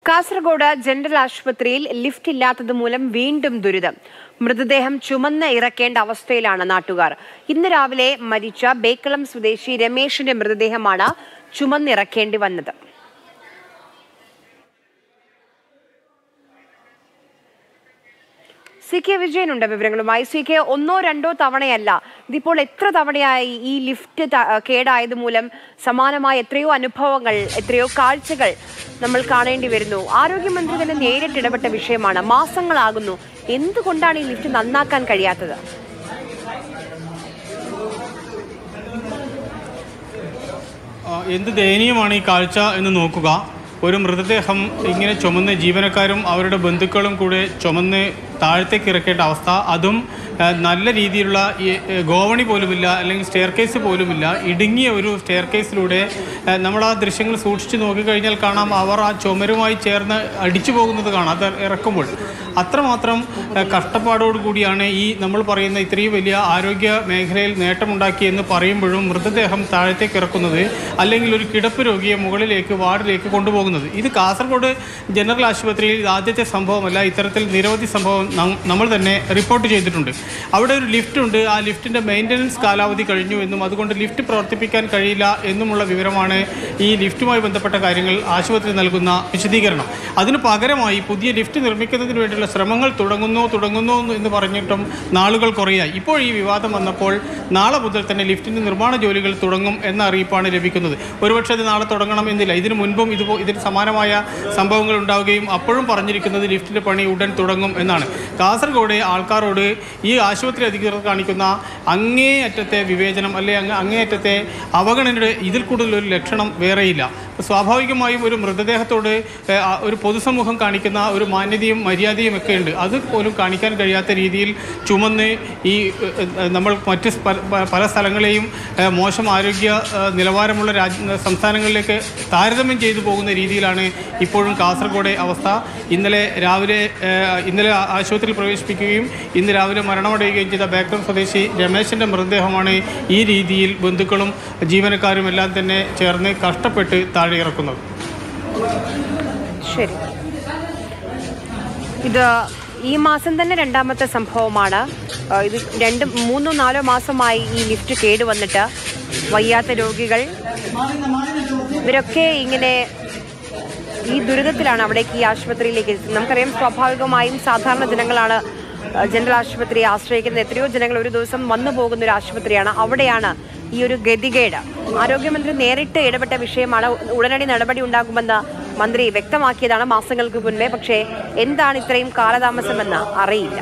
Kasaragod general ആശുപത്രിയിൽ lift ഇല്ലാത്തത് മൂലം വീണ്ടും ദുരിതം മൃതദേഹം ചുമന്ന് ഇറക്കേണ്ട അവസ്ഥയിലാണ് നാട്ടുകാർ ഇന്ന് രാവിലെ മരിച്ച ബേക്കളം സ്വദേശി രമേശിന്റെ മൃതദേഹമാണ് ചുമന്നിറക്കേണ്ടി വന്നത് സി കെ വിജയനുണ്ട് വിവരങ്ങളുമായി സി കെ ഒന്നോ രണ്ടോ തവണയല്ല ഇതിപ്പോൾ എത്ര തവണയായി ഈ ലിഫ്റ്റ് ത- കേടായത് മൂലം സമാനമായ എത്രയോ അനുഭവങ്ങൾ എത്രയോ കാഴ്ചകൾ നമ്മൾ കാണേണ്ടി വരുന്നു ആരോഗ്യമന്ത്രി തന്നെ നേരിട്ട് ഇടപെട്ട വിഷയമാണ് മാസങ്ങളാകുന്നു എന്തുകൊണ്ടാണ് ഈ ലിഫ്റ്റ് നന്നാക്കാൻ കഴിയാത്തത് ആ, എന്ത് ദയനീയമാണ് ഈ കാഴ്ച എന്ന് നോക്കുക ഒരു മൃതദേഹം ഇങ്ങനെ ചുമന്ന് ജീവനക്കാരും അവരുടെ ബന്ധുക്കളും കൂടെ ചുമന്ന് താഴത്തേക്ക് ഇറക്കേണ്ട അവസ്ഥ അതും ആ, നല്ല രീതിയിലുള്ള ഈ ഏ, ഗോവണി പോലുമില്ല അല്ലെങ്കിൽ സ്റ്റെയർ കേസ് പോലുമില്ല ഇടുങ്ങിയ ഒരു സ്റ്റെയർ കേസിലൂടെ ആ, നമ്മൾ ആ ദൃശ്യങ്ങൾ സൂക്ഷിച്ച് നോക്കിക്കഴിഞ്ഞാൽ കാണാം അവർ ആ ചുമരുമായി ചേർന്ന് അടിച്ചു പോകുന്നത് കാണാം അത് ഇറക്കുമ്പോൾ അത്രമാത്രം ആ, കഷ്ടപ്പാടോട് കൂടിയാണ് ഈ നമ്മൾ പറയുന്ന ഇത്രയും വലിയ ആരോഗ്യ മേഖലയിൽ നേട്ടമുണ്ടാക്കി എന്ന് പറയുമ്പോഴും മൃതദേഹം താഴത്തേക്ക് ഇറക്കുന്നത് അല്ലെങ്കിൽ ഒരു കിടപ്പ് രോഗിയെ മുകളിലേക്ക് വാർഡിലേക്ക് കൊണ്ടുപോകുന്നത് ഇത് കാസർഗോഡ് ജനറൽ ആശുപത്രിയിൽ ഇത് ആദ്യത്തെ സംഭവമല്ല ഇത്തരത്തിൽ നിരവധി സംഭവം നം- നമ്മൾ തന്നെ റിപ്പോർട്ട് ചെയ്തിട്ടുണ്ട് അവിടെ ഒരു ലിഫ്റ്റ് ഉണ്ട് ആ ലിഫ്റ്റിൻ്റെ മെയിൻ്റനൻസ് കാലാവധി കഴിഞ്ഞു എന്നും അതുകൊണ്ട് ലിഫ്റ്റ് പ്രവർത്തിപ്പിക്കാൻ കഴിയില്ല എന്നുമുള്ള വിവരമാണ് ഈ ലിഫ്റ്റുമായി ബന്ധപ്പെട്ട കാര്യങ്ങൾ ആശുപത്രി നൽകുന്ന വിശദീകരണം അതിന് പകരമായി പുതിയ ലിഫ്റ്റ് നിർമ്മിക്കുന്നതിന് വേണ്ടിയുള്ള ശ്രമങ്ങൾ തുടങ്ങുന്നു തുടങ്ങുന്നു എന്ന് പറഞ്ഞിട്ടും നാളുകൾ കുറയായി ഇപ്പോൾ ഈ വിവാദം വന്നപ്പോൾ നാളെ മുതൽ തന്നെ ലിഫ്റ്റിൻ്റെ നിർമ്മാണ ജോലികൾ തുടങ്ങും എന്ന അറിയിപ്പാണ് ലഭിക്കുന്നത് ഒരുപക്ഷെ അത് നാളെ തുടങ്ങണം എന്നില്ല ഇതിനു മുൻപും ഇത് ഇതിന് സമാനമായ സംഭവങ്ങൾ ഉണ്ടാവുകയും അപ്പോഴും പറഞ്ഞിരിക്കുന്നത് ലിഫ്റ്റിൻ്റെ പണി ഉടൻ തുടങ്ങും എന്നാണ് കാസർഗോഡ് ആൾക്കാരോട് ഈ ആശുപത്രി അധികൃതർ കാണിക്കുന്ന അങ്ങേയറ്റത്തെ വിവേചനം അല്ലെ അങ്ങ് അങ്ങേയറ്റത്തെ അവഗണനയുടെ ഇതിൽ കൂടുതൽ ഒരു ലക്ഷണം വേറെയില്ല സ്വാഭാവികമായും ഒരു മൃതദേഹത്തോട് ഏഹ്, ആ ഒരു പൊതുസമൂഹം കാണിക്കുന്ന ഒരു മാന്യതയും മര്യാദയും ഒക്കെ ഉണ്ട് അത് പോലും കാണിക്കാൻ കഴിയാത്ത രീതിയിൽ ചുമന്ന് ഈ ഏഹ്, ഏഹ്, നമ്മൾ മറ്റ് പല- പ- പല സ്ഥലങ്ങളെയും ഏഹ്, മോശം ആരോഗ്യ ഏഹ്, നിലവാരമുള്ള രാജ്യ സംസ്ഥാനങ്ങളിലേക്ക് താരതമ്യം ചെയ്തു പോകുന്ന രീതിയിലാണ് ഇപ്പോഴും കാസർഗോഡ് അവസ്ഥ ഇന്നലെ രാവിലെ ഏഹ്, ഇന്നലെ ആ- ആശുപത്രിയിൽ പ്രവേശിപ്പിക്കുകയും ഇന്ന് രാവിലെ മരണമടയുകയും ചെയ്ത ബേക്കർ സ്വദേശി രമേശിൻ്റെ മൃതദേഹമാണ് ഈ രീതിയിൽ ബന്ധുക്കളും ജീവനക്കാരും എല്ലാം തന്നെ ചേർന്ന് കഷ്ടപ്പെട്ട് താഴെ ഇറക്കുന്നത് ശരി ഇത് ഈ മാസം തന്നെ രണ്ടാമത്തെ സംഭവമാണ് ആ, ഇത് രണ്ട് മൂന്നോ നാലോ മാസമായി ഈ ലിഫ്റ്റ് കേടുവന്നിട്ട് വയ്യാത്ത രോഗികൾ ഇവരൊക്കെ ഇങ്ങനെ ഈ ദുരിതത്തിലാണ് അവിടേക്ക് ഈ ആശുപത്രിയിലേക്ക് എത്തുന്നത് നമുക്കറിയാം സ്വാഭാവികമായും സാധാരണ ജനങ്ങളാണ് ആ, ജനറൽ ആശുപത്രിയെ ആശ്രയിക്കുന്ന എത്രയോ ജനങ്ങൾ ഒരു ദിവസം വന്നു പോകുന്ന ഒരു ആശുപത്രിയാണ് അവിടെയാണ് ഈ ഒരു ഗതികേട് ആരോഗ്യമന്ത്രി നേരിട്ട് ഇടപെട്ട വിഷയമാണ് ഉടനടി നടപടി ഉണ്ടാകുമെന്ന് മന്ത്രി വ്യക്തമാക്കിയതാണ് മാസങ്ങൾക്ക് മുൻപേ പക്ഷേ എന്താണ് ഇത്രയും കാലതാമസമെന്ന് അറിയില്ല